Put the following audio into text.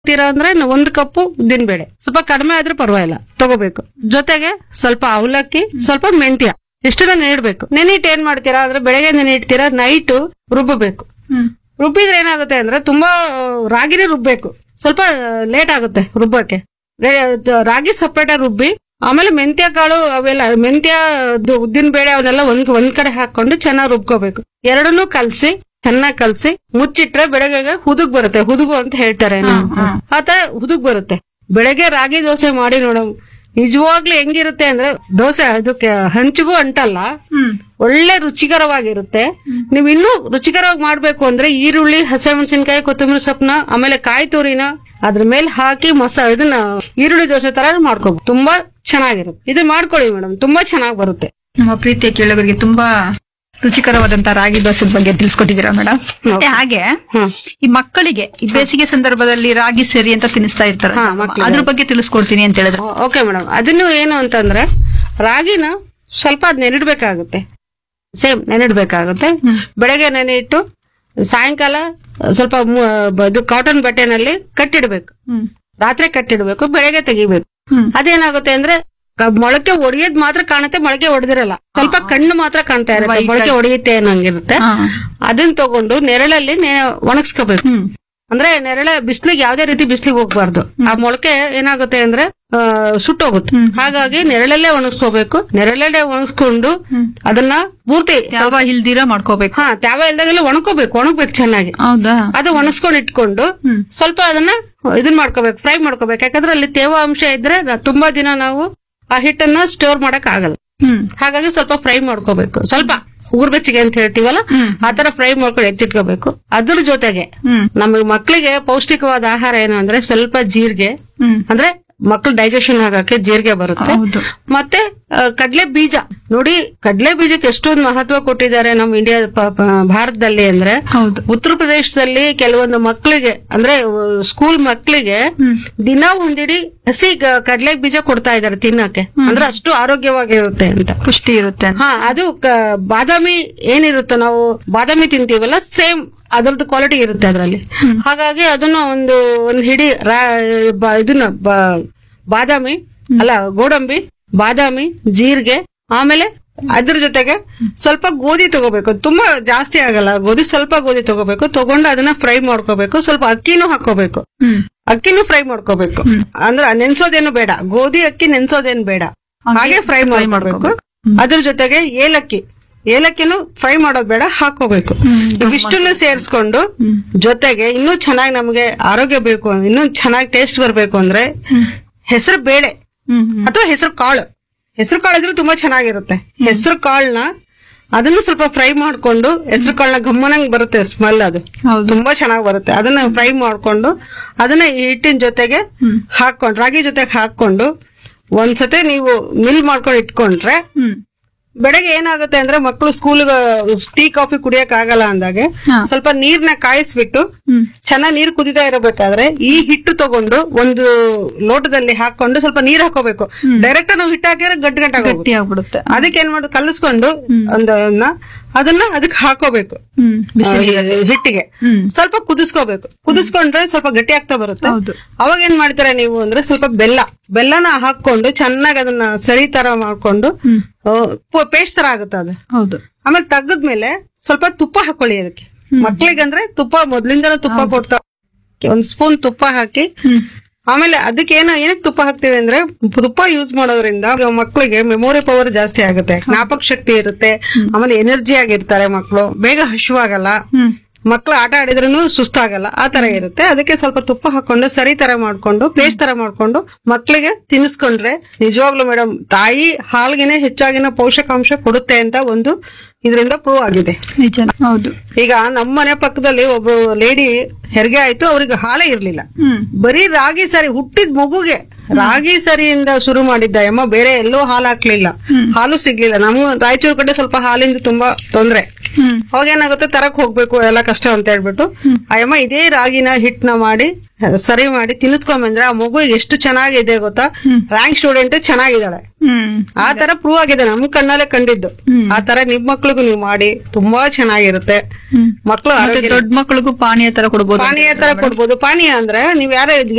ತೀರಾ ಅಂದ್ರೆ ನ- ಒಂದು ಕಪ್ಪು ಉದ್ದಿನಬೇಳೆ ಸ್ವಲ್ಪ ಕಡಿಮೆ ಆದ್ರೂ ಪರವಾಗಿಲ್ಲ ತಗೋಬೇಕು ಜೊತೆಗೆ ಸ್ವಲ್ಪ ಅವಲಕ್ಕಿ ಸ್ವಲ್ಪ ಮೆಂತ್ಯ ಇಷ್ಟನ್ನ ನೆನೆಡ್ಬೇಕು ನೆನಿಟ್ಟು ಏನ್ ಮಾಡ್ತೀರಾ ಅಂದ್ರೆ ಬೆಳಗ್ಗೆ ನೆನಿಡ್ತೀರಾ ನೈಟು ರುಬ್ಬಬೇಕು ಹ್ಮ್ ರುಬ್ಬಿದ್ರೆ ಏನಾಗುತ್ತೆ ಅಂದ್ರೆ ತುಂಬಾ ಆ, ರಾಗಿನೇ ರುಬ್ಬೇಕು ಸ್ವಲ್ಪ ಲೇಟ್ ಆಗುತ್ತೆ ರುಬ್ಬಕ್ಕೆ ರೇ- ತ- ರಾಗಿ ಸಪ್ರೇಟ್ ರುಬ್ಬಿ ಆಮೇಲೆ ಮೆಂತ್ಯ ಕಾಳು ಅವೆಲ್ಲ ಮೆಂತ್ಯ ಉದ್ದಿನ ಬೇಳೆ ಅವನ್ನೆಲ್ಲ ಒಂದ್ ಒಂದ್ ಕಡೆ ಹಾಕೊಂಡು ಚೆನ್ನಾಗಿ ರುಬ್ಕೋಬೇಕು ಎರಡನ್ನೂ ಕಲ್ಸಿ ಚೆನ್ನಾಗಿ ಕಲ್ಸಿ ಮುಚ್ಚಿಟ್ರೆ ಬೆಳಗ್ಗೆ ಹುದುಗ್ ಬರುತ್ತೆ ಹುದುಗು ಅಂತ ಹೇಳ್ತಾರೆ ನಾವು. ಆತ ಹುದುಗ್ ಬರುತ್ತೆ ಬೆಳಗ್ಗೆ ರಾಗಿ ದೋಸೆ ಮಾಡಿ ನೋಡಮ್ ನಿಜವಾಗ್ಲೂ ಹೆಂಗಿರುತ್ತೆ ಅಂದ್ರೆ ದೋಸೆ ಅದಕ್ಕೆ ಹಂಚಿಗೂ ಅಂಟಲ್ಲ ಹ್ಮ್ ಒಳ್ಳೆ ರುಚಿಕರವಾಗಿರುತ್ತೆ ನೀವು ಇನ್ನೂ ರುಚಿಕರವಾಗಿ ಮಾಡ್ಬೇಕು ಅಂದ್ರೆ ಈರುಳ್ಳಿ ಹಸಿಮೆಣಸಿನಕಾಯಿ ಕೊತ್ತಂಬರಿ ಸೊಪ್ಪನ್ನ ಆಮೇಲೆ ಕಾಯಿ ತುರಿನ ಅದ್ರ ಮೇಲೆ ಹಾಕಿ ಮಸಾ ಇದನ್ನ ಈರುಳ್ಳಿ ದೋಸೆ ತರ ಮಾಡ್ಕೋಬಹುದು ತುಂಬಾ ಚೆನ್ನಾಗಿರುತ್ತೆ ಇದನ್ನ ಮಾಡ್ಕೊಳ್ಳಿ ಮೇಡಮ್ ತುಂಬಾ ಚೆನ್ನಾಗಿ ಬರುತ್ತೆ ನಮ್ಮ ಪ್ರೀತಿಯ ಕೇಳುಗರಿಗೆ ತುಂಬಾ ರುಚಿಕರವಾದಂತ ರಾಗಿ ದೋಸೆ ಬಗ್ಗೆ ತಿಳಿಸ್ಕೊಟ್ಟಿದ್ದೀರಾ ಮೇಡಮ್ ಮತ್ತೆ ಹಾಗೆ ಹ್ಮ್. ಈ ಮಕ್ಕಳಿಗೆ ಈ ಬೇಸಿಗೆ ಸಂದರ್ಭದಲ್ಲಿ ರಾಗಿ ಸೇರಿ ಅಂತ ತಿನ್ನಿಸ್ತಾ ಇರ್ತಾರೆ ಹಾ, ಮಕ್ಳಿಗೆ. ಅದ್ರ ಬಗ್ಗೆ ತಿಳಿಸ್ಕೊಡ್ತೀನಿ ಅಂತ ಹೇಳಿದ್ರು ಓಕೆ ಮೇಡಮ್ ಅದನ್ನು ಏನು ಅಂತಂದ್ರೆ ರಾಗಿನ ಸ್ವಲ್ಪ ಅದ್ ನೆನಿಡ್ಬೇಕಾಗುತ್ತೆ ಸೇಮ್ ನೆನಿಡ್ಬೇಕಾಗುತ್ತೆ ಬೆಳಗ್ಗೆ ನೆನೆ ಇಟ್ಟು ಸಾಯಂಕಾಲ ಸ್ವಲ್ಪ ಮು- ಬ- ಇದು ಕಾಟನ್ ಬಟ್ಟೆನಲ್ಲಿ ಕಟ್ಟಿಡ್ಬೇಕು ಹ್ಮ್ ರಾತ್ರಿ ಕಟ್ಟಿಡ್ಬೇಕು ಬೆಳಗ್ಗೆ ತೆಗಿಬೇಕು ಹ್ಮ್. ಅದೇನಾಗುತ್ತೆ ಅಂದ್ರೆ ಕ- ಮೊಳಕೆ ಒಡೆಯೋದ್ ಮಾತ್ರ ಕಾಣುತ್ತೆ ಮೊಳಕೆ ಹೊಡೆದಿರಲ್ಲ ಸ್ವಲ್ಪ ಕಣ್ಣು ಮಾತ್ರ ಕಾಣ್ತಾ ಇರುತ್ತೆ White ಮೊಳಕೆ ಹೊಡೆಯುತ್ತೆ ಅನ್ನಂಗಿರುತ್ತೆ ಹಾ. ಅದನ್ನ ತಗೊಂಡು ನೆರಳಲ್ಲಿ ನೆ- ಒಣಗಿಸ್ಕೋಬೇಕು ಹ್ಮ್ ಅಂದ್ರೆ ನೆರಳ ಬಿಸ್ಲಿಗೆ ಯಾವ್ದೇ ರೀತಿ ಬಿಸ್ಲಿಗೆ ಹೋಗ್ಬಾರ್ದು ಆ ಮೊಳಕೆ ಏನಾಗುತ್ತೆ ಅಂದ್ರೆ ಆ, ಸುಟ್ಟೋಗುತ್ತೆ ಹಾಗಾಗಿ ನೆರಳಲ್ಲೇ ಒಣಗಿಸ್ಕೋಬೇಕು ನೆರಳಲ್ಲೇ ಒಣಗಿಸ್ಕೊಂಡು ಅದನ್ನ ಪೂರ್ತಿ ಯಾವ ಇಲ್ದಿರ ಮಾಡ್ಕೋಬೇಕು ಹಾ ತ್ಯಾವ ಇಲ್ದಾಗೆಲ್ಲ ಒಣಕೋಬೇಕು ಒಣಗ್ಬೇಕು ಚೆನ್ನಾಗಿ ಹೌದಾ ಅದು ಒಣಗಿಸ್ಕೊಂಡು ಇಟ್ಕೊಂಡು ಹ್ಮ್. ಸ್ವಲ್ಪ ಅದನ್ನ ಇದನ್ ಮಾಡ್ಕೋಬೇಕು ಫ್ರೈ ಮಾಡ್ಕೋಬೇಕು ಯಾಕಂದ್ರೆ ಅಲ್ಲಿ ತೇವಾಂಶ ಇದ್ರೆ ರ- ತುಂಬಾ ದಿನ ನಾವು ಆ ಹಿಟ್ಟನ್ನ ಸ್ಟೋರ್ ಮಾಡಕ್ ಆಗಲ್ಲ ಹ್ಮ್ ಹಾಗಾಗಿ ಸ್ವಲ್ಪ ಫ್ರೈ ಮಾಡ್ಕೋಬೇಕು ಸ್ವಲ್ಪ ಊರ್ಬೆಚ್ಚಿಗೆ ಅಂತ ಹೇಳ್ತೀವಲ್ಲ ಆತರ ಫ್ರೈ ಮಾಡ್ಕೊಂಡು ಎತ್ತಿಟ್ಕೋಬೇಕು ಅದ್ರ ಜೊತೆಗೆ ಹ್ಮ್ ನಮಗೆ ಮಕ್ಕಳಿಗೆ ಪೌಷ್ಟಿಕವಾದ ಆಹಾರ ಏನು ಅಂದ್ರೆ ಸ್ವಲ್ಪ ಜೀರಿಗೆ ಹ್ಮ್ ಅಂದ್ರೆ ಮಕ್ಕಳು ಡೈಜೆಷನ್ ಆಗಕ್ಕೆ ಜೀರಿಗೆ ಬರುತ್ತೆ ಹೌದು ಮತ್ತೆ ಆ, ಕಡ್ಲೆ ಬೀಜ ನೋಡಿ ಕಡ್ಲೆ ಬೀಜಕ್ಕೆ ಎಷ್ಟೊಂದು ಮಹತ್ವ ಕೊಟ್ಟಿದ್ದಾರೆ ನಮ್ಮ ಇಂಡಿಯಾ ಪ- ಪ- ಭಾರತದಲ್ಲಿ ಅಂದ್ರೆ ಹೌದು ಉತ್ತರ ಪ್ರದೇಶದಲ್ಲಿ ಕೆಲವೊಂದು ಮಕ್ಕಳಿಗೆ ಅಂದ್ರೆ ಸ್ಕೂಲ್ ಮಕ್ಕಳಿಗೆ ದಿನ ಒಂದಿಡಿ ಹಸಿ ಗ- ಕಡ್ಲೆ ಬೀಜ ಕೊಡ್ತಾ ಇದ್ದಾರೆ ತಿನ್ನಕ್ಕೆ ಅಂದ್ರೆ ಅಷ್ಟು ಆರೋಗ್ಯವಾಗಿರುತ್ತೆ ಅಂತ ಪುಷ್ಟಿ ಇರುತ್ತೆ ಅಂತ. ಹಾ ಅದು ಕ- ಬಾದಾಮಿ ಏನಿರುತ್ತೋ ನಾವು ಬಾದಾಮಿ ತಿಂತೀವಲ್ಲ ಸೇಮ್ ಅದರದ್ದು ಕ್ವಾಲಿಟಿ ಇರುತ್ತೆ ಅದರಲ್ಲಿ ಹಾಗಾಗಿ ಅದನ್ನ ಒಂದು ಒಂದು ಹಿಡಿ ರಾ- ಬ- ಇದನ್ನ ಬ- ಬಾದಾಮಿ ಅಲ್ಲ ಗೋಡಂಬಿ ಬಾದಾಮಿ ಜೀರಿಗೆ ಆಮೇಲೆ ಅದ್ರ ಜೊತೆಗೆ ಸ್ವಲ್ಪ ಗೋಧಿ ತಗೋಬೇಕು ತುಂಬಾ ಜಾಸ್ತಿ ಆಗಲ್ಲ ಗೋಧಿ ಸ್ವಲ್ಪ ಗೋಧಿ ತಗೋಬೇಕು ತಗೊಂಡು ಅದನ್ನ ಫ್ರೈ ಮಾಡ್ಕೋಬೇಕು ಸ್ವಲ್ಪ ಅಕ್ಕಿನೂ ಹಾಕೋಬೇಕು ಹ್ಮ್ ಅಕ್ಕಿನೂ ಫ್ರೈ ಮಾಡ್ಕೋಬೇಕು ಅಂದ್ರೆ ನೆನ್ಸೋದೇನು ಬೇಡ ಗೋಧಿ ಅಕ್ಕಿ ನೆನ್ಸೋದೇನು ಬೇಡ ಹಾಗೆ ಫ್ರೈ ಮಾಡ್ಕೋಬೇಕು ಅದ್ರ ಜೊತೆಗೆ ಏಲಕ್ಕಿ ಏಲಕ್ಕಿನೂ ಫ್ರೈ ಮಾಡೋದ್ ಬೇಡ ಹಾಕೋಬೇಕು ಇವಿಷ್ಟನ್ನು ಸೇರಿಸ್ಕೊಂಡು ಜೊತೆಗೆ ಇನ್ನೂ ಚೆನ್ನಾಗಿ ನಮಗೆ ಆರೋಗ್ಯ ಬೇಕು ಇನ್ನೂ ಚೆನ್ನಾಗಿ ಟೇಸ್ಟ್ ಬರ್ಬೇಕು ಅಂದ್ರೆ ಹೆಸರು ಬೇಳೆ ಹ್ಮ್ ಹ್ಮ್. ಅಥವಾ ಹೆಸರು ಕಾಳು ಹೆಸರು ಕಾಳು ಇದ್ರೆ ತುಂಬಾ ಚೆನ್ನಾಗಿರುತ್ತೆ ಹೆಸರು ಕಾಳನ್ನ ಅದನ್ನು ಸ್ವಲ್ಪ ಫ್ರೈ ಮಾಡ್ಕೊಂಡು ಹೆಸರು ಕಾಳನ್ನ ಗಮ್ಮನಂಗ್ ಬರುತ್ತೆ ಸ್ಮೆಲ್ ಅದು ಹೌದು ತುಂಬಾ ಚೆನ್ನಾಗಿ ಬರುತ್ತೆ ಅದನ್ನ ಫ್ರೈ ಮಾಡ್ಕೊಂಡು ಅದನ್ನ ಈ ಹಿಟ್ಟಿನ ಜೊತೆಗೆ ಹಾಕೊಂಡು ರಾಗಿ ಜೊತೆಗೆ ಹಾಕೊಂಡು ಒಂದ್ಸತಿ ನೀವು ಮಿಲ್ ಮಾಡ್ಕೊಂಡು ಇಟ್ಕೊಂಡ್ರೆ ಹ್ಮ್ ಬೆಳಗ್ಗೆ ಏನಾಗುತ್ತೆ ಅಂದ್ರೆ ಮಕ್ಕಳು ಸ್ಕೂಲ್ ಟೀ ಕಾಫಿ ಕುಡಿಯಕ್ ಆಗಲ್ಲ ಅಂದಾಗೆ ಹಾ. ಸ್ವಲ್ಪ ನೀರ್ನ ಕಾಯಿಸ್ಬಿಟ್ಟು ಹ್ಮ್ ಚೆನ್ನಾಗಿ ನೀರು ಕುದಿತಾ ಇರಬೇಕಾದ್ರೆ ಈ ಹಿಟ್ಟು ತಗೊಂಡು ಒಂದು ಲೋಟದಲ್ಲಿ ಹಾಕೊಂಡು ಸ್ವಲ್ಪ ನೀರ್ ಹಾಕೋಬೇಕು ಡೈರೆಕ್ಟ್ ನಾವು ಹಿಟ್ಟು ಹಾಕಿದ್ರೆ ಗಟ್ಟಿ ಗಟ್ಟಾಗೋಗುತ್ತೆ ಗಟ್ಟಿ ಆಗ್ಬಿಡುತ್ತೆ ಅದಕ್ಕೆ ಏನ್ ಮಾಡೋದು ಕಲಿಸ್ಕೊಂಡು ಒಂದು ಅದನ್ನ ಅದಕ್ಕೆ ಹಾಕೋಬೇಕು ಹ್ಮ್ ಬಿಸಿ ಆ, ಹಿಟ್ಟಿಗೆ ಹ್ಮ್ ಸ್ವಲ್ಪ ಕುದಿಸ್ಕೋಬೇಕು ಕುದಿಸ್ಕೊಂಡ್ರೆ ಸ್ವಲ್ಪ ಗಟ್ಟಿ ಆಗ್ತಾ ಬರುತ್ತೆ ಹೌದು ಅವಾಗ ಏನ್ ಮಾಡ್ತೀರಾ ನೀವು ಅಂದ್ರೆ ಸ್ವಲ್ಪ ಬೆಲ್ಲ ಬೆಲ್ಲನ ಹಾಕೊಂಡು ಚೆನ್ನಾಗಿ ಅದನ್ನ ಸರಿ ತರ ಮಾಡ್ಕೊಂಡು ಪೇಸ್ಟ್ ತರ ಆಗುತ್ತೆ ಅದು ಹೌದು ಆಮೇಲೆ ತೆಗೆದ್ಮೇಲೆ ಸ್ವಲ್ಪ ತುಪ್ಪ ಹಾಕೊಳ್ಳಿ ಅದಕ್ಕೆ ಮಕ್ಳಿಗಂದ್ರೆ ತುಪ್ಪ ಮೊದ್ಲಿಂದನೂ ತುಪ್ಪ ಕೊಡ್ತಾ ಒಂದ್ ಸ್ಪೂನ್ ತುಪ್ಪ ಹಾಕಿ ಹ್ಮ್ ಆಮೇಲೆ ಅದಕ್ಕೆ ಏನೋ ಏನಕ್ಕೆ ತುಪ್ಪ ಹಾಕ್ತಿವಿ ಅಂದ್ರೆ ತುಪ್ಪ ಯೂಸ್ ಮಾಡೋದ್ರಿಂದ ಮಕ್ಕಳಿಗೆ ಮೆಮೊರಿ ಪವರ್ ಜಾಸ್ತಿ ಆಗುತ್ತೆ ಜ್ಞಾಪಕ ಶಕ್ತಿ ಇರುತ್ತೆ ಆಮೇಲೆ ಎನರ್ಜಿ ಆಗಿರ್ತಾರೆ ಮಕ್ಕಳು ಬೇಗ ಹಶುವಾಗಲ್ಲ ಹ್ಮ್ ಮಕ್ಕಳು ಆಟ ಆಡಿದ್ರೂ ಸುಸ್ತಾಗಲ್ಲ ಆ ತರ ಇರುತ್ತೆ ಅದಕ್ಕೆ ಸ್ವಲ್ಪ ತುಪ್ಪ ಹಾಕೊಂಡು ಸರಿ ತರ ಮಾಡ್ಕೊಂಡು ಪೇಸ್ಟ್ ತರ ಮಾಡ್ಕೊಂಡು ಮಕ್ಕಳಿಗೆ ತಿನ್ನಿಸ್ಕೊಂಡ್ರೆ ನಿಜವಾಗ್ಲೂ ಮೇಡಮ್ ತಾಯಿ ಹಾಲ್ಗಿನೇ ಹೆಚ್ಚಾಗಿನ ಪೋಷಕಾಂಶ ಕೊಡುತ್ತೆ ಅಂತ ಒಂದು ಇದರಿಂದ ಪ್ರೂವ್ ಆಗಿದೆ ನಿಜ ಹೌದು ಈಗ ನಮ್ಮ ಮನೆ ಪಕ್ಕದಲ್ಲಿ ಒಬ್ರು ಲೇಡಿ ಹೆರಿಗೆ ಆಯ್ತು ಅವ್ರಿಗೆ ಹಾಲೇ ಇರ್ಲಿಲ್ಲ ಹ್ಮ್ ಬರೀ ರಾಗಿ ಸರಿ ಹುಟ್ಟಿದ ಮಗುಗೆ ರಾಗಿ ಸರಿಯಿಂದ ಶುರು ಮಾಡಿದ್ದ ಅಮ್ಮ ಬೇರೆ ಎಲ್ಲೂ ಹಾಲು ಹಾಕ್ಲಿಲ್ಲ ಹಾಲು ಸಿಗ್ಲಿಲ್ಲ ನಮ್ಮ ರಾಯಚೂರು ಕಡೆ ಸ್ವಲ್ಪ ಹಾಲಿಂದ ತುಂಬಾ ತೊಂದ್ರೆ ಹ್ಮ್ ಅವಾಗ ಏನಾಗುತ್ತೆ ತರಕ್ ಹೋಗ್ಬೇಕು ಎಲ್ಲ ಕಷ್ಟ ಅಂತ ಹೇಳ್ಬಿಟ್ಟು ಅಯ್ಯಮ್ಮ ಇದೇ ರಾಗಿನ ಹಿಟ್ನ ಮಾಡಿ ಸರಿ ಮಾಡಿ ತಿನ್ನಿಸ್ಕೊಂಬಂದ್ರೆ ಆ ಮಗು ಎಷ್ಟು ಚೆನ್ನಾಗಿದೆ ಗೊತ್ತಾ ರ್ಯಾಂಕ್ ಸ್ಟೂಡೆಂಟ್ ಚೆನ್ನಾಗಿದ್ದಾಳೆ ಹ್ಮ್ ಆ ತರ ಪ್ರೂವ್ ಆಗಿದೆ ನಮ್ ಕಣ್ಣಲ್ಲೇ ಕಂಡಿದ್ದು ಆ ತರ ನಿಮ್ ಮಕ್ಳಿಗೂ ನೀವು ಮಾಡಿ ತುಂಬಾ ಚೆನ್ನಾಗಿರುತ್ತೆ ಹ್ಮ್. ಮಕ್ಳು ಮತ್ತೆ ಆರೋಗ್ಯ ದೊಡ್ಡ ಮಕ್ಳಿಗೂ ಪಾನೀಯ ತರ ಕೊಡ್ಬೋದು ಪಾನೀಯ ತರ ಕೊಡ್ಬೋದು ಪಾನೀಯ ಅಂದ್ರೆ ನೀವ್ ಯಾರೇ